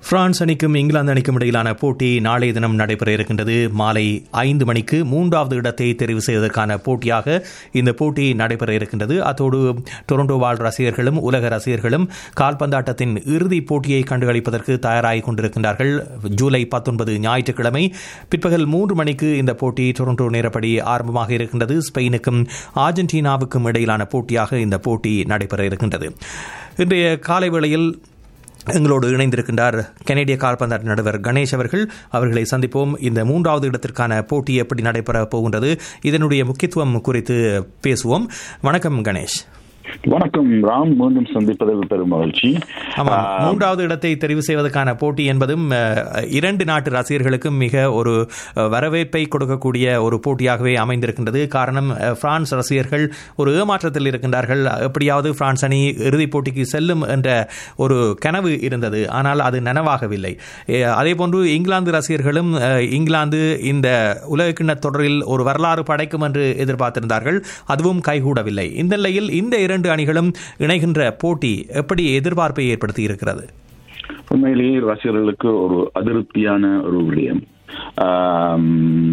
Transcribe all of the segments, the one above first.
France அணிக்கும் இங்கிலாந்து அணிக்கும் இடையிலான போட்டி நாளைய தினம் நடைபெற இருக்கின்றது மாலை ஐந்து மணிக்கு மூன்றாவது இடத்தை தெரிவு செய்வதற்கான போட்டியாக இந்த போட்டி நடைபெற இருக்கின்றது அத்தோடு டொரண்டோ வாழ் ரசிகர்களும் உலக ரசிகர்களும் கால்பந்தாட்டத்தின் இறுதிப் போட்டியை கண்டுகளிப்பதற்கு தயாராகிக் கொண்டிருக்கின்றார்கள் ஜூலை பத்தொன்பது ஞாயிற்றுக்கிழமை பிற்பகல் மூன்று மணிக்கு இந்த போட்டி டொரண்டோ நேரப்படி ஆரம்பமாக இருக்கின்றது ஸ்பெயினுக்கும் அர்ஜென்டினாவுக்கும் இடையிலான போட்டியாக இந்த போட்டி நடைபெற இருக்கின்றது இன்றைய காலை வேளையில் எங்களோடு இணைந்திருக்கின்றார் கனேடிய கால்பந்தாட்ட நடுவர் கணேஷ் அவர்கள் அவர்களை சந்திப்போம் இந்த மூன்றாவது இடத்திற்கான போட்டி எப்படி நடைபெற போகின்றது இதனுடைய முக்கியத்துவம் குறித்து பேசுவோம் வணக்கம் கணேஷ் வணக்கம் ராம் மீண்டும் சந்திப்பதில் பெரும் மகிழ்ச்சி ஆமா மூன்றாவது இடத்தை தெரிவு செய்வதற்கான போட்டி என்பதும் அஹ், இரண்டு நாட்டு ரசிகர்களுக்கும் மிக ஒரு அஹ், வரவேற்பை கொடுக்கக்கூடிய ஒரு போட்டியாகவே அமைந்திருக்கின்றது காரணம் அஹ், பிரான்ஸ் ரசிகர்கள் ஒரு ஏமாற்றத்தில் இருக்கின்றார்கள் எப்படியாவது பிரான்ஸ் அணி இறுதிப் போட்டிக்கு செல்லும் என்ற ஒரு கனவு இருந்தது ஆனால் அது நனவாகவில்லை அஹ், அதேபோன்று இங்கிலாந்து ரசிகர்களும் அஹ், இங்கிலாந்து இந்த உலகக்கிண்ண தொடரில் ஒரு வரலாறு படைக்கும் என்று எதிர்பார்த்திருந்தார்கள் அதுவும் கைகூடவில்லை இந்த நிலையில் இந்த இரண்டு அணிகளும் இணைகின்ற போட்டி எப்படி எதிர்பார்ப்பை ஏற்படுத்தி இருக்கிறது உண்மையிலேயே ரசிகர்களுக்கு ஒரு அதிருப்தியான ஒரு விடயம் ஆம்,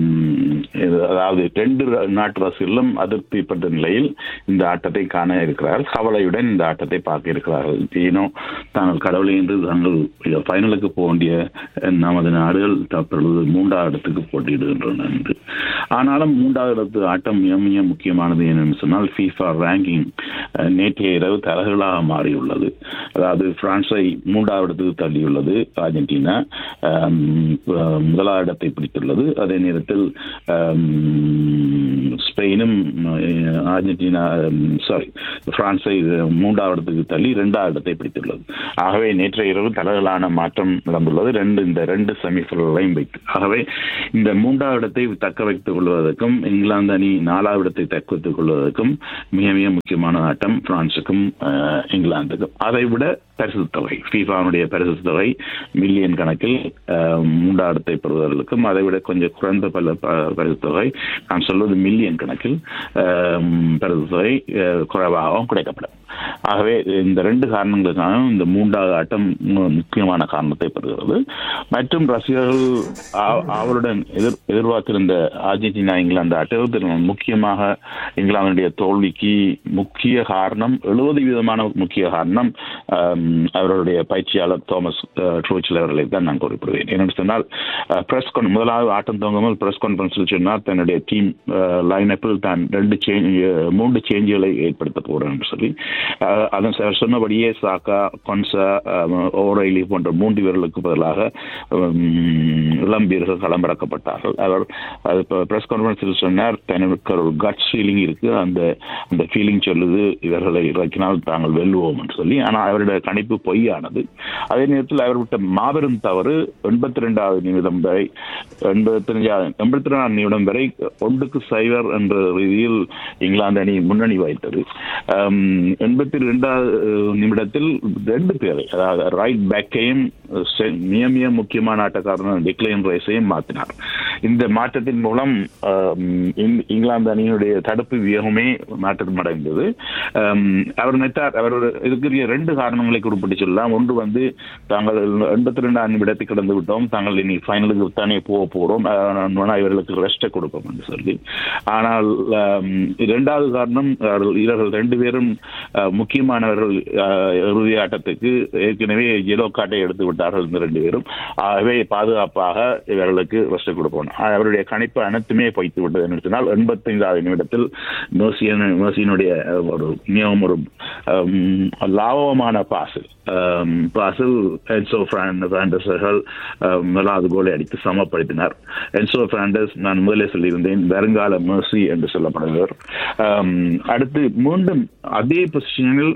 இது அதாவது ரெண்டு நாட்டு ரசிகர்களும் அதிருப்திப்பட்ட நிலையில் இந்த ஆட்டத்தை காண இருக்கிறார்கள் கவலையுடன் இந்த ஆட்டத்தை பார்க்க இருக்கிறார்கள் ஏனோ தாங்கள் கடவுளை என்று தாங்கள் ஃபைனலுக்கு போக வேண்டிய நமது நாடுகள் தற்பொழுது மூன்றாவது இடத்துக்கு போட்டியிடுகின்றன என்று ஆனாலும் மூன்றாவது இடத்து ஆட்டம் மிக மிக முக்கியமானது என்னன்னு சொன்னால் ஃபீஃபா ரேங்கிங் நேற்றைய இரவு தலைகளாக மாறியுள்ளது அதாவது பிரான்ஸை மூன்றாவது இடத்துக்கு தள்ளியுள்ளது அர்ஜென்டினா ஆம், அஹ், முதலாவது இடத்தை பிடித்துள்ளது அதே நேரத்தில் ஆம், ஸ்பெயினும் அஹ், அர்ஜென்டினா சாரி பிரான்ஸை மூன்றாவது இடத்துக்கு தள்ளி இரண்டாவது இடத்தை பிடித்துள்ளது ஆகவே நேற்றைய இரவு தலைகளான மாற்றம் நடந்துள்ளது ரெண்டு இந்த ரெண்டு செமிஃபைனலையும் வைத்து ஆகவே இந்த மூன்றாவது இடத்தை தக்க வைத்துக் கொள்வதற்கும் இங்கிலாந்து அணி நாலாவது இடத்தை தக்க வைத்துக் கொள்வதற்கும் மிக மிக முக்கியமான ஆட்டம் பிரான்சுக்கும் அஹ், இங்கிலாந்துக்கும் அதை விட பரிசு தொகை ஃபீஃபாவுடைய பரிசு தொகை மில்லியன் கணக்கில் அஹ், மூன்றாவது இடத்தை பெறுவதற்கும் அதை விட கொஞ்சம் குறைந்த பல ப- பரிசு தொகை நான் சொல்வது மில்லியன் கணக்கில் அஹ், பரிசு தொகை அஹ், குறைவாகவும் கிடைக்கப்படும் ஆகவே இந்த ரெண்டு காரணங்களுக்காக இந்த மூன்றாவது ஆட்டம் மு- முக்கியமான காரணத்தை பெறுகிறது மற்றும் ரசிகர்கள் ஆ- ஆவலுடன் எதிர் எதிர்பார்த்திருந்த அர்ஜென்டினா இங்கிலாந்து ஆட்டத்தில் முக்கியமாக இங்கிலாந்துடைய தோல்விக்கு முக்கிய காரணம் எழுபது விதமான முக்கிய காரணம் ஆம், அவர்களுடைய பயிற்சியாளர் தோமஸ் ட்ரூச்சில் அவர்களை தான் நான் குறிப்பிடுவேன் என்னென்னு சொன்னால் பிரஸ் கான் முதலாவது ஆட்டம் துவங்காமல் பிரஸ் கான்ஃபரன்ஸில் சொன்னார் தன்னுடைய டீம் லைனப்பில் தான் ரெண்டு சேஞ்ச் மூன்று சேஞ்சுகளை ஏற்படுத்த போகிறேன் என்று சொல்லி அஹ், அதன் அவர் சொன்னபடியே சாக்கா கொன்சா ஓரைலி போன்ற மூன்று வீரர்களுக்கு பதிலாக உம், இளம் வீரர்கள் களமிறக்கப்பட்டார்கள் அவர் அது பிரஸ் கான்ஃபரன்ஸில் சொன்னார் தனக்கு ஒரு கட் ஃபீலிங் இருக்கு அந்த அந்த ஃபீலிங் சொல்லுது இவர்களை இறக்கினால் தாங்கள் வெல்லுவோம் என்று சொல்லி ஆனால் அவருடைய கணிப்பு பொய்யானது அதே நேரத்தில் அவர் விட்ட மாபெரும் தவறு எண்பத்தி ரெண்டாவது நிமிடம் வரை எண்பத்தி ரெண்டாவது எண்பத்தி ரெண்டாம் நிமிடம் வரை ஒன்றுக்கு சைவர் என்ற ரீதியில் இங்கிலாந்து அணி முன்னணி வைத்தது எண்பத்தி ரெண்டாவது நிமிடத்தில் ரெண்டு பேரை அதாவது ரைட் பேக்கையும் மிக மிக முக்கியமான ஆட்டக்காரன் டிக்ளைன் ரைஸையும் மாற்றினார் இந்த மாற்றத்தின் மூலம் ஆம், இங்- இங்கிலாந்து அணியினுடைய தடுப்பு வியூகமே மாற்றம் அடைந்தது ஆம், அவர் நினைத்தார் அவர் இதுக்குரிய ரெண்டு காரணங்களை குறிப்பிட்டு சொல்லலாம் ஒன்று வந்து தாங்கள் எண்பத்தி ரெண்டாம் நிமிடத்தை கடந்து விட்டோம் தாங்கள் இனி ஃபைனலுக்கு தானே போக போகிறோம் அதனால இவர்களுக்கு ரெஸ்ட்டை கொடுப்போம் என்று சொல்லி ஆனால் ஆம், இரண்டாவது காரணம் அவர்கள் இவர்கள் ரெண்டு பேரும் அஹ், முக்கியமானவர்கள் அஹ், இறுதி ஆட்டத்துக்கு ஏற்கனவே ஜெலோ கார்டை எடுத்து விட்டார்கள் இந்த ரெண்டு பேரும் ஆகவே பாதுகாப்பாக இவர்களுக்கு ரெஸ்ட் கொடுப்போம் அவருடைய கணிப்பு அனைத்துமே பொய்த்து விட்டது என்று சொன்னால் எண்பத்தைந்தாவது நிமிடத்தில் மேர்சியன் மேர்சியினுடைய ஒரு மிகவும் ஒரு அம், லாபகமான பாசில் பாசில் என்சோ பிராண்டஸ் அவர்கள் அஹ், முதலாவது கோலை அடித்து சமப்படுத்தினார் என்சோ பிராண்டஸ் நான் முதலே சொல்லியிருந்தேன் வருங்கால மேர்சி என்று சொல்லப்படுவர் அம், அடுத்து மீண்டும் அதே பொசிஷனில்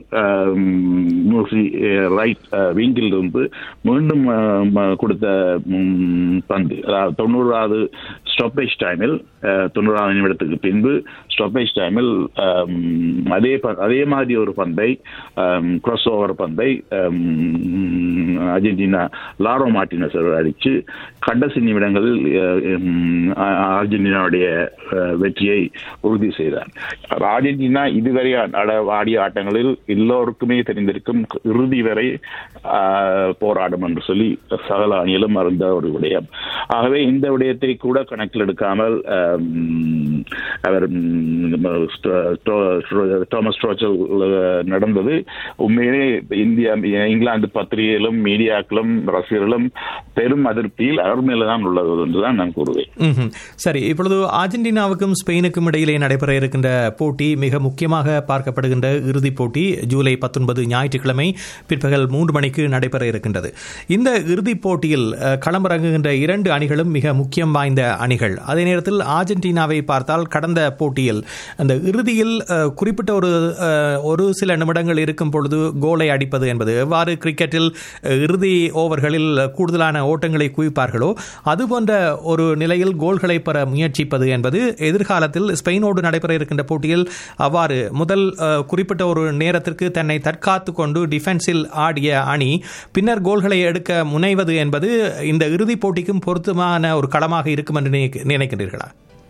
மேர்சி ரைட் விங்கில் இருந்து மீண்டும் அஹ், ம- கொடுத்த ம், பந்து அதாவது தொண்ணூறாவது ஸ்டாப்பேஜ் டைமில் தொண்ணூறாவது நிமிடத்துக்கு பின்பு ஸ்டாப்பேஜ் டைமில் அதே ப- அதே மாதிரி ஒரு பந்தை கிராஸ் ஓவர் பந்தை அம், அர்ஜென்டினா லாரோ மார்டினஸ் அவர் அடிச்சு கடைசி நிமிடங்களில் அஹ், உம், அ- அர்ஜென்டினாவுடைய அஹ், வெற்றியை உறுதி செய்தார் அர்ஜென்டினா இதுவரை ஆட- ஆடிய ஆட்டங்களில் எல்லோருக்குமே தெரிந்திருக்கும் இறுதி வரை ஆஹ், போராடும் என்று சொல்லி சகல அணியிலும் அறிந்த ஒரு விடயம் ஆகவே இந்த விடயத்தை கூட கணக்கில் எடுக்காமல் ஆம், அவர் ம், ஸ்டோ- ஸ்டோ- தாமஸ் ஸ்ட்ரோச்சல் நடந்தது உண்மையிலே இந்தியா இங்கிலாந்து பத்திரிகைகளும் மீடியாக்களும் ரசிகர்களும் பெரும் அதிருப்தியில் அவர் மேலதான் உள்ளது என்றுதான் நான் கூறுவேன் ம்ஹும். சரி இப்பொழுது அர்ஜென்டினாவுக்கும் ஸ்பெயினுக்கும் இடையிலே நடைபெற இருக்கின்ற போட்டி மிக முக்கியமாக பார்க்கப்படுகின்ற இறுதிப் போட்டி ஜூலை பத்தொன்பது ஞாயிற்றுக்கிழமை பிற்பகல் மூன்று மணிக்கு நடைபெற இருக்கின்றது இந்த இறுதிப் போட்டியில் அஹ், களமிறங்குகின்ற இரண்டு அணிகளும் மிக முக்கியம் வாய்ந்த அணிகள் அதே நேரத்தில் அர்ஜென்டினாவை பார்த்தால் கடந்த போட்டியில் அந்த இறுதியில் அஹ், குறிப்பிட்ட ஒரு அஹ், ஒரு சில நிமிடங்கள் இருக்கும் பொழுது கோலை அடிப்பது என்பது எவ்வாறு கிரிக்கெட்டில் அஹ், இறுதி ஓவர்களில் கூடுதலான ஓட்டங்களை குவிப்பார்களோ அதுபோன்ற ஒரு நிலையில் கோல்களை பெற முயற்சிப்பது என்பது எதிர்காலத்தில் ஸ்பெயினோடு நடைபெற இருக்கின்ற போட்டியில் அவ்வாறு முதல் அஹ், குறிப்பிட்ட ஒரு நேரத்திற்கு தன்னை தற்காத்து கொண்டு டிஃபென்ஸில் ஆடிய அணி பின்னர் கோல்களை எடுக்க முனைவது என்பது இந்த இறுதிப் போட்டிக்கும் பொருத்தமான ஒரு களமாக இருக்கும் என்று நினைக்க- நினைக்கிறீர்களா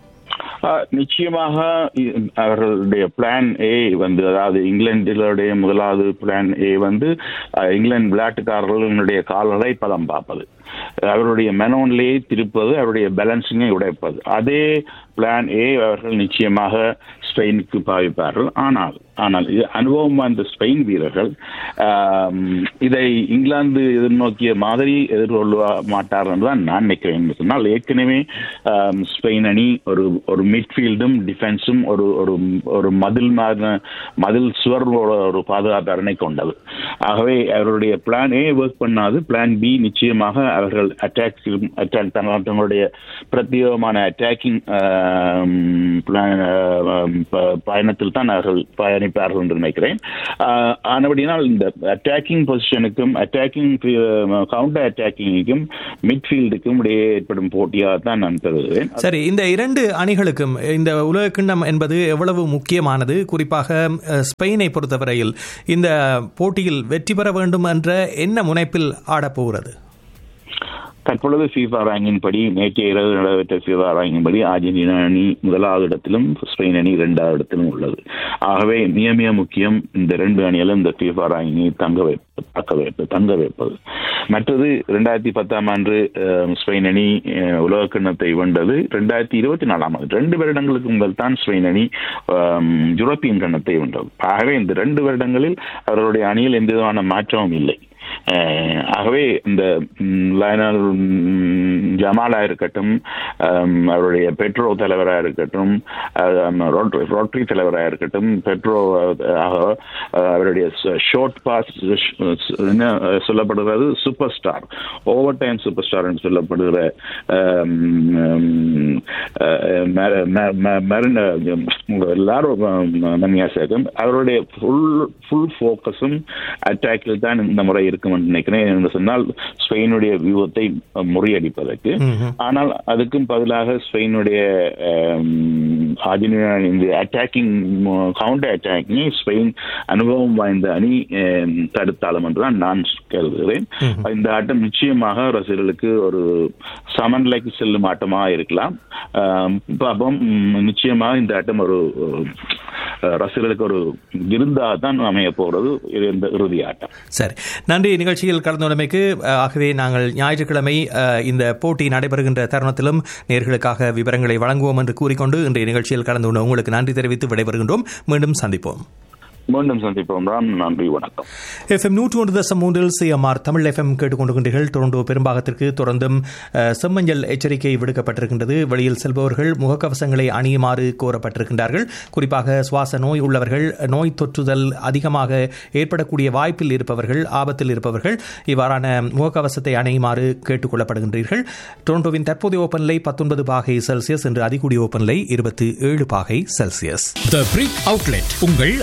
ஆஹ் நிச்சயமாக இ- அவர்களுடைய பிளான் ஏ வந்து அதாவது இங்கிலாந்திலுடைய முதலாவது பிளான் ஏ வந்து ஆஹ் இங்கிலாந்து விளையாட்டுக்காரர்களுடைய கால்களை பதம் பார்ப்பது அவருடைய மெனோன்லேயே திருப்பது அவருடைய பேலன்சிங்கை உடைப்பது அதே பிளான் ஏ அவர்கள் நிச்சயமாக ஸ்பெயினுக்கு பாவிப்பார்கள் ஆனால் ஆனால் இது அனுபவம் வாய்ந்த ஸ்பெயின் வீரர்கள் ஆம், இதை இங்கிலாந்து எதிர்நோக்கிய மாதிரி எதிர்கொள்ள மாட்டார் என்று தான் நான் நினைக்கிறேன் என்று சொன்னால் ஏற்கனவே ஆம், ஸ்பெயின் அணி ஒரு ஒரு மிட்ஃபீல்டும் டிஃபென்ஸும் ஒரு ஒரு ஒரு மதில் மா- மதில் சுவரோட ஒரு பாதுகாப்பு அரணை கொண்டது ஆகவே அவருடைய பிளான் ஏ ஒர்க் பண்ணாது பிளான் பி நிச்சயமாக அவர்கள் அட்டாக் அட்டாக் தங்களுடைய பிரத்யேகமான அட்டாக்கிங் பயணத்தில் தான் அவர்கள் பயணிப்பார்கள் என்று நினைக்கிறேன் ஆஹ், ஆனபடினால் இந்த அட்டாக்கிங் பொசிஷனுக்கும் அட்டாக்கிங் கவுண்டர் அட்டாக்கிங்கும் மிட்ஃபீல்டுக்கும் இடையே ஏற்படும் போட்டியாக தான் நான் கருதுகிறேன் சரி இந்த இரண்டு அணிகளுக்கும் இந்த உலக கிண்ணம் என்பது எவ்வளவு முக்கியமானது குறிப்பாக அஹ், ஸ்பெயினை பொறுத்தவரையில் இந்த போட்டியில் வெற்றி பெற வேண்டும் என்ற என்ன முனைப்பில் ஆடப்போகிறது தற்பொழுது ஃபீஃபா ரேங்கின் படி நேற்றைய இரவு நடைபெற்ற ஃபீஃபா ரேங்கின் படி அர்ஜென்டினா அணி முதலாவது இடத்திலும் ஸ்பெயின் அணி இரண்டாவது இடத்திலும் உள்ளது ஆகவே மிக மிக முக்கியம் இந்த ரெண்டு அணிகளும் இந்த ஃபீஃபா ரேங்கினை தங்க வைப்பது தக்க வைப்பது தங்க வைப்பது மற்றது ரெண்டாயிரத்தி பத்தாம் ஆண்டு அஹ், ஸ்பெயின் அணி அஹ், உலக கிண்ணத்தை வென்றது ரெண்டாயிரத்தி இருபத்தி நாலாம் ஆண்டு ரெண்டு வருடங்களுக்கு முதல் தான் ஸ்பெயின் அணி அஹ், யூரோப்பியன் கிண்ணத்தை வென்றது ஆகவே இந்த ரெண்டு வருடங்களில் அவர்களுடைய அணியில் எந்த விதமான மாற்றமும் இல்லை அஹ் ஆகவே இந்த ம், லயனல் ம், ஜமாலா இருக்கட்டும் அம், அவருடைய பெட்ரோ தலைவராக இருக்கட்டும் அம், ரோட்ரி ரோட்ரி தலைவராக இருக்கட்டும் பெட்ரோ அஹ், அவருடைய ஷார்ட் பாஸ் என்ன சொல்லப்படுகிறது superstar overtime superstar என்று சொல்லப்படுகிற அம், ம், அஹ், ம- ம- ம- மருண எல்லாரும் மன்னியாசகம் அவருடைய ஃபுல் ஃபுல் ஃபோக்கஸும் அட்டாக்கில் தான் இந்த முறை இருக்கும் என்று நினைக்கிறேன் என்று சொன்னால் ஸ்பெயினுடைய வியூகத்தை முறியடிப்பதற்கு ஆனால் அதுக்கும் பதிலாக ஸ்பெயினுடைய அர்ஜென்டினா இந்த அட்டாக்கிங் கவுண்டர் அட்டாக்கிங்கை ஸ்பெயின் அனுபவம் வாய்ந்த அணி அம், தடுத்தாலும் என்றுதான் நான் கருதுகிறேன் இந்த ஆட்டம் நிச்சயமாக ரசிகர்களுக்கு ஒரு சமநிலைக்கு செல்லும் ஆட்டமாக இருக்கலாம் ஆம், பாப்போம் ம், நிச்சயமாக இந்த ஆட்டம் ஒரு அஹ், ரசிகர்களுக்கு ஒரு விருந்தாக தான் அமைய போகிறது இது இந்த இறுதி ஆட்டம் சரி நன்றி நிகழ்ச்சியில் கலந்து கொண்டமைக்கு அஹ், ஆகவே நாங்கள் ஞாயிற்றுக்கிழமை அஹ், இந்த போட்டி நடைபெறுகின்ற தருணத்திலும் நேர்களுக்காக விவரங்களை வழங்குவோம் என்று கூறிக்கொண்டு இன்றைய நிகழ்ச்சியில் கலந்து கொண்ட உங்களுக்கு நன்றி தெரிவித்து விடைபெறுகின்றோம் மீண்டும் சந்திப்போம் மீண்டும் சந்திப்போம் ராம் நன்றி வணக்கம் எஃப்எம் நூற்று ஒன்று தசம் மூன்றில் சிஎம்ஆர் தமிழ் எஃப்எம் கேட்டுக்கொண்டிருக்கின்றீர்கள் டொரண்டோ பெரும்பாகத்திற்கு தொடர்ந்தும் அஹ், செம்மஞ்சள் எச்சரிக்கை விடுக்கப்பட்டிருக்கின்றது வெளியில் செல்பவர்கள் முகக்கவசங்களை அணியுமாறு கோரப்பட்டிருக்கின்றார்கள் குறிப்பாக சுவாச நோய் உள்ளவர்கள் நோய் தொற்றுதல் அதிகமாக ஏற்படக்கூடிய வாய்ப்பில் இருப்பவர்கள் ஆபத்தில் இருப்பவர்கள் இவ்வாறான முகக்கவசத்தை அணியுமாறு கேட்டுக் கொள்ளப்படுகின்றீர்கள் டொரண்டோவின் தற்போதைய ஓப்பன்லை பத்தொன்பது பாகை செல்சியஸ் என்று அதிகூடிய ஓப்பன்லை இருபத்தி ஏழு பாகை செல்சியஸ் த பிரிக் அவுட்லெட் உங்கள் பட்ஜெட்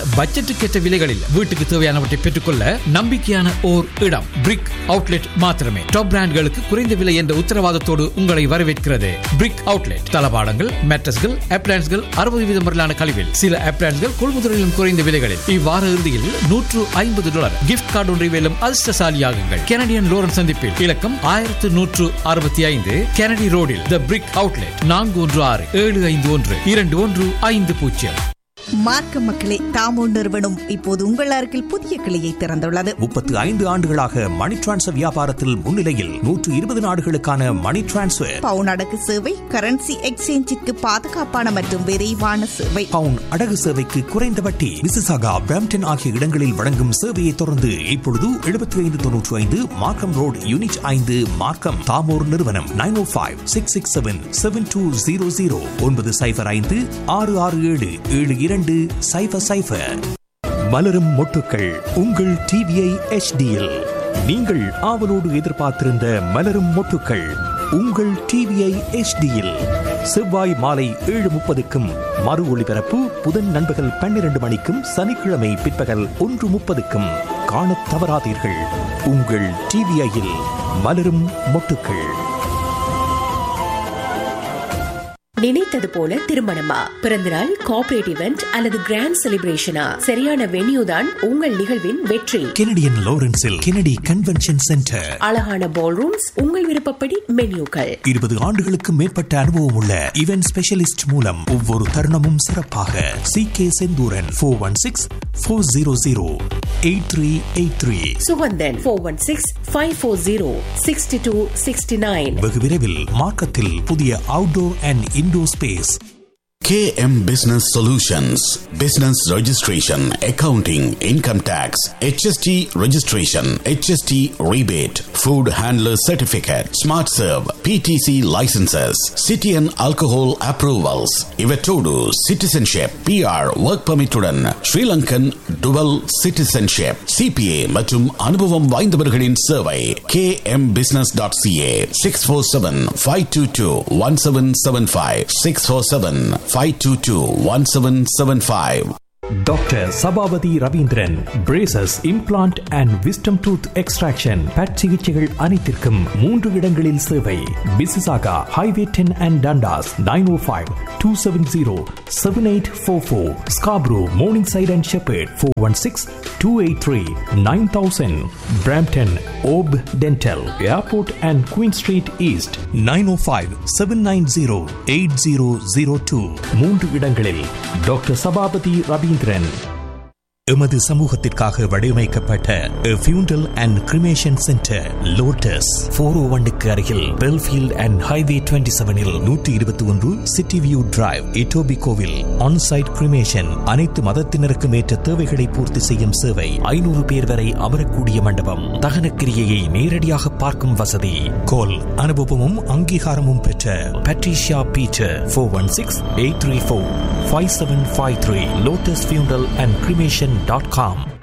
பட்ஜெட்டுக்கேற்ற விலைகளில் வீட்டுக்கு தேவையானவற்றை பெற்றுக்கொள்ள நம்பிக்கையான ஓர் இடம் பிரிக் அவுட்லெட் மாத்திரமே டாப் பிராண்ட்களுக்கு குறைந்த விலை என்ற உத்தரவாதத்தோடு உங்களை வரவேற்கிறது பிரிக் அவுட்லெட் தளபாடங்கள் மேட்ரஸ்கள் அப்ளான்ஸ்கள் அறுபது வீதம் வரலான கழிவில் சில அப்ளான்ஸ்கள் கொள்முதலிலும் குறைந்த விலைகளில் இவ்வார இறுதியில் நூற்று ஐம்பது டாலர் கிஃப்ட் கார்டு ஒன்றை வெல்லும் அதிர்ஷ்டசாலியாகுங்கள் கெனடியன் லோரன் சந்திப்பில் இலக்கம் ஆயிரத்து நூற்று அறுபத்தி ஐந்து கெனடி ரோடில் த பிரிக் அவுட்லெட் நான்கு ஒன்று ஆறு ஏழு ஐந்து ஒன்று இரண்டு ஒன்று ஐந்து பூஜ்ஜியம் மார்க்க மக்களே தாமோ நிறுவனம் இப்போது உங்கள் அருகில் புதிய கிளையை திறந்துள்ளது முப்பத்து ஐந்து ஆண்டுகளாக மணி டிரான்ஸ்ஃபர் வியாபாரத்தில் முன்னிலையில் நூற்று இருபது நாடுகளுக்கான மணி டிரான்ஸ்ஃபர் பவுன் அடகு சேவை கரன்சி எக்ஸ்சேஞ்சிற்கு பாதுகாப்பான மற்றும் விரைவான சேவை பவுன் அடகு சேவைக்கு குறைந்த வட்டி மிசிசாகா பிராம்டன் ஆகிய இடங்களில் வழங்கும் சேவையை தொடர்ந்து இப்பொழுது எழுபத்தி ஐந்து தொன்னூற்றி ஐந்து மார்க்கம் ரோடு யூனிட் ஐந்து மார்க்கம் தாமோர் நிறுவனம் நைன் ஓ five six six seven seven two zero zero ஒன்பது சைபர் ஐந்து ஆறு ஆறு ஏழு ஏழு இரண்டு சைபர் சைபர் மலரும் மொட்டுக்கள் உங்கள் டிவிஐ எச்டியில் நீங்கள் ஆவலோடு எதிர்பார்த்திருந்த மலரும் மொட்டுக்கள் உங்கள் டிவிஐ எச்டியில் செவ்வாய் மாலை ஏழு முப்பதுக்கும் மறு ஒளிபரப்பு புதன் நண்பகல் பன்னிரண்டு மணிக்கும் சனிக்கிழமை பிற்பகல் ஒன்று முப்பதுக்கும் காணத் தவறாதீர்கள் உங்கள் டிவிஐயில் மலரும் மொட்டுக்கள் நினைத்தது போல திருமணமா பிறந்தநாள் கார்ப்பரேட் இவெண்ட் அல்லது கிராண்ட் செலிப்ரேஷனா சரியான வென்யூ தான் உங்கள் நிகழ்வின் வெற்றி கெனடியன் லோரன்ஸில் கெனடி கன்வென்ஷன் சென்டர் அழகான பால் ரூம்ஸ் உங்கள் விருப்பப்படி மென்யூக்கள் இருபது ஆண்டுகளுக்கு மேற்பட்ட அனுபவம் உள்ள இவென்ட் ஸ்பெஷலிஸ்ட் மூலம் ஒவ்வொரு தருணமும் சிறப்பாக C K Senthuran four one six four zero zero eight three eight three Suganthan four one six five four zero sixty two sixty nine வெகு விரைவில் மார்க்கத்தில் புதிய outdoor and indoor space KM Business Solutions Business Registration, Accounting, Income Tax, HST Registration, HST Rebate, Food Handler Certificate, Smart Serve, PTC Licenses, City and Alcohol Approvals, Ivetodu, Citizenship, PR, Work Permit உடன் Sri Lankan Dual Citizenship, CPA மற்றும் அனுபவம் வாய்ந்தவர்களின் சேவை kmbusiness.ca 647-522-1775 647-522-1775 doctor Sabapathy Ravindran braces implant and wisdom tooth extraction பட் சிகிச்சைகள் அனைத்திற்கும் மூன்று இடங்களில் சேவை Mississauga highway ten and Dundas nine O five two seven zero seven eight four four Scarborough Morningside and Sheppard four one six two eight three nine thousand Brampton ஓப் dental airport and Queen Street East nine O five seven nine zero eight zero zero two மூன்று இடங்களில் doctor Sabapathy Ravindran எமது சமூகத்திற்காக வடிவமைக்கப்பட்ட funeral and cremation centre Lotus four o ஒன்னுக்கு அருகில் Belfield and highway twenty செவனில் நூற்றி இருபத்தி ஒன்று சிட்டி வியூ டிரைவ் இட்டோபி கோவில் ஆன்சைட் கிரிமேஷன் அனைத்து மதத்தினருக்கும் ஏற்ற தேவைகளை பூர்த்தி செய்யும் சேவை ஐநூறு பேர் வரை அமரக்கூடிய மண்டபம் தகன கிரியையை நேரடியாக பார்க்கும் வசதி கோல் அனுபவமும் அங்கீகாரமும் பெற்ற Patricia Peter four one six eight three four five seven five three Lotus funeral and cremation dot com